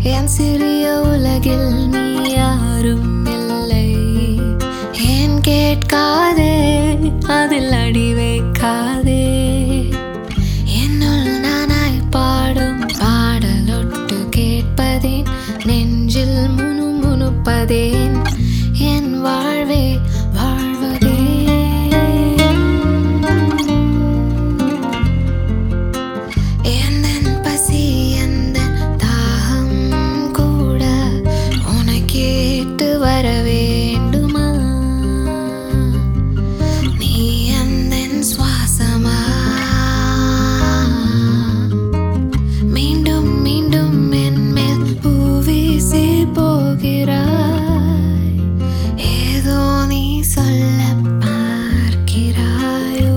என் சிறிய உலகில் நீ யாரும் இல்லை ஏன் கேட்காதே அதில் அடி வைக்காதே என்னுள் நானாய் பாடும் பாடலொட்டு கேட்பதேன் நெஞ்சில் முனு முணுப்பதேன் என் வாழ்வே வாழ்வதே எந்தன் பசி எந்தன் தாகம் கூட உனக்கேட்டு வர வேண்டுமா நீ எந்தன் சுவாசமா மீண்டும் மீண்டும் என் மேல் பூவீசி போகிறாய் ஏதோ நீ சொல்ல பார்க்கிறாயோ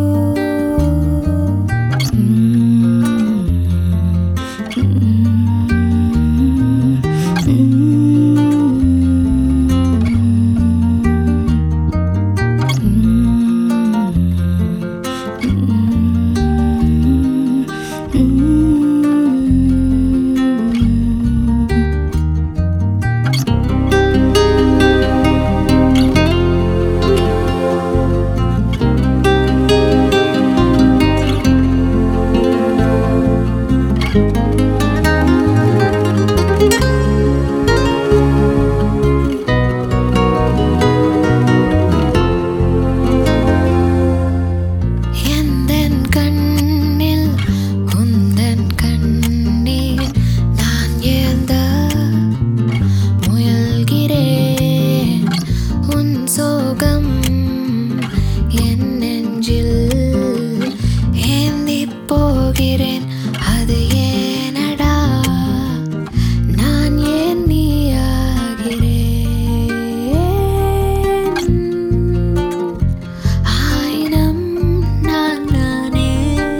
எந்தன் கண்ணில் உந்தன் கண்ணீர் நான் ஏந்த முயல்கிறேன் உன் சோகம் என் நெஞ்சில் ஏந்தி போகிறேன் அது ஏனடா நான் ஏன் நீயாகிறேன் ஆயினம் நான் நானே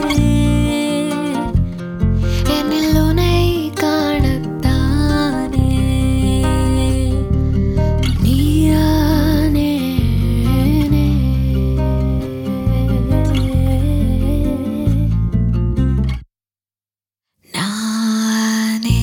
என்னில் உனை காணத்தானே நீயானேனே நானே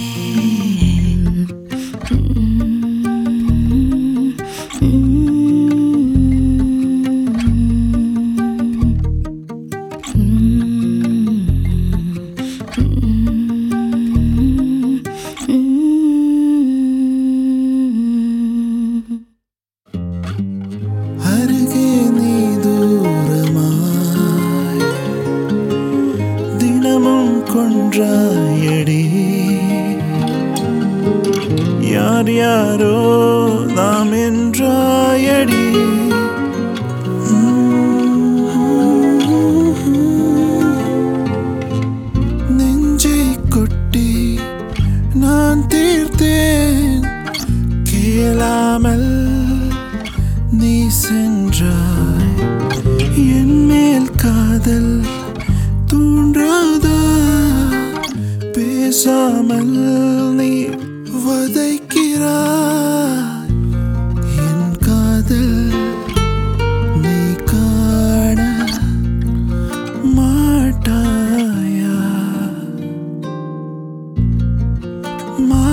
அருகே நீ தூரமாய் தினமும் கொன்றாயடி யார் யாரோ நாம் என்றாயடி நெஞ்சை கொட்டி நான் தீர்த்தேன் கேளாமல் நீ சென்றாய் என் மேல் காதல் தூண்டாதா பேசாமல் நீ வதைக்கிறாய் என் காதல் நீ காண மாட்டாயா மா